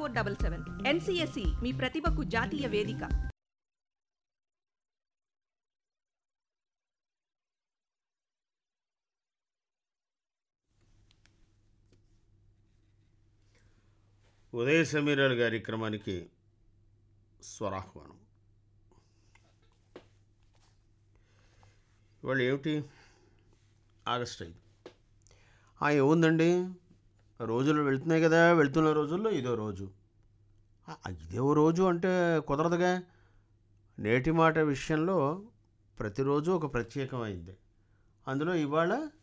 four double seven NCSE మీ ప్రతిభకు జాతీయ వేదిక ఉదయ సమీరాలు గారి క్రమానికి స్వరాహ్వానం ఇవాళ ఏమిటి ఆగస్ట్ ఐదు ఆ, ఏముందండి రోజులు వెళ్తున్నాయి కదా వెళ్తున్న రోజుల్లో ఇదో రోజు ఆ, ఇదో రోజు అంటే కుదరదుగా నేటి మాట విషయంలో ప్రతిరోజు ఒక ప్రత్యేకమైంది అందులో ఇవాళ